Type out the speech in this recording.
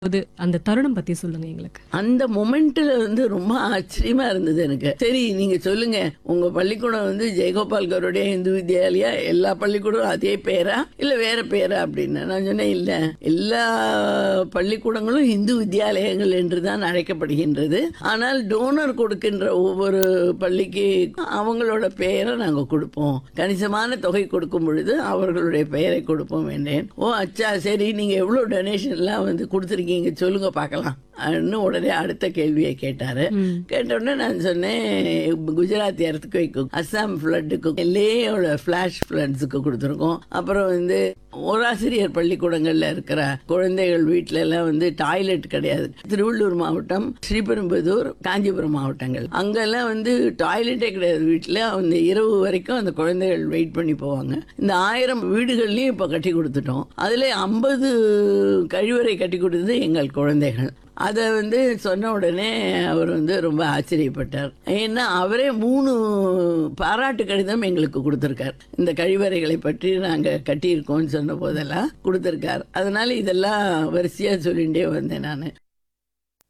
போது அந்த தருணம் பத்தி சொல்லுங்க எங்களுக்கு அந்த மொமெண்ட்ல வந்து ரொம்ப ஆச்சரியமா இருந்தது எனக்கு சரி நீங்க சொல்லுங்க உங்க பள்ளிக்கூடம் வந்து ஜெயகோபால் கருடைய இந்து வித்யாலயா எல்லா பள்ளிக்கூடம் அதே பேரா இல்ல வேற பேரா அப்படின்னு நான் சொன்னேன் இல்ல எல்லா பள்ளிக்கூடங்களும் இந்து வித்யாலயங்கள் என்று தான் அழைக்கப்படுகின்றது ஆனால் டோனர் கொடுக்கின்ற ஒவ்வொரு பள்ளிக்கு அவங்களோட பெயரை நாங்க கொடுப்போம் கணிசமான தொகை கொடுக்கும் பொழுது அவர்களுடைய பெயரை கொடுப்போம் என்றேன் ஓ அச்சா சரி நீங்க எவ்வளவு டொனேஷன் எல்லாம் வந்து கொடுத்துருக்கீங்க சொல்லுங்க பார்க்கலாம் அப்படின்னு உடனே அடுத்த கேள்வியை கேட்டாரு கேட்ட உடனே நான் சொன்னேன் குஜராத் எர்த்குவேக்கு அஸ்ஸாம் ஃப்ளட்டுக்கு எல்லையோட ஃபிளாஷ் ஃப்ளட்ஸுக்கு கொடுத்துருக்கோம் அப்புறம் வந்து ஓராசிரியர் பள்ளிக்கூடங்கள்ல இருக்கிற குழந்தைகள் வீட்ல எல்லாம் வந்து டாய்லெட் கிடையாது திருவள்ளூர் மாவட்டம் ஸ்ரீபெரும்புதூர் காஞ்சிபுரம் மாவட்டங்கள் அங்கெல்லாம் வந்து டாய்லெட்டே கிடையாது வீட்டில் அந்த இரவு வரைக்கும் அந்த குழந்தைகள் வெயிட் பண்ணி போவாங்க இந்த ஆயிரம் வீடுகள்லையும் இப்போ கட்டி கொடுத்துட்டோம் அதில் ஐம்பது கழிவறை கட்டி கொடுத்தது எங்கள் குழந்தைகள் அதை வந்து சொன்ன உடனே அவர் வந்து ரொம்ப ஆச்சரியப்பட்டார் ஏன்னா அவரே மூணு பாராட்டு கடிதம் எங்களுக்கு கொடுத்துருக்கார் இந்த கழிவறைகளை பற்றி நாங்கள் கட்டியிருக்கோம்னு சொன்ன போதெல்லாம் கொடுத்துருக்கார் அதனால இதெல்லாம் வரிசையாக சொல்லிகிட்டே வந்தேன் நான்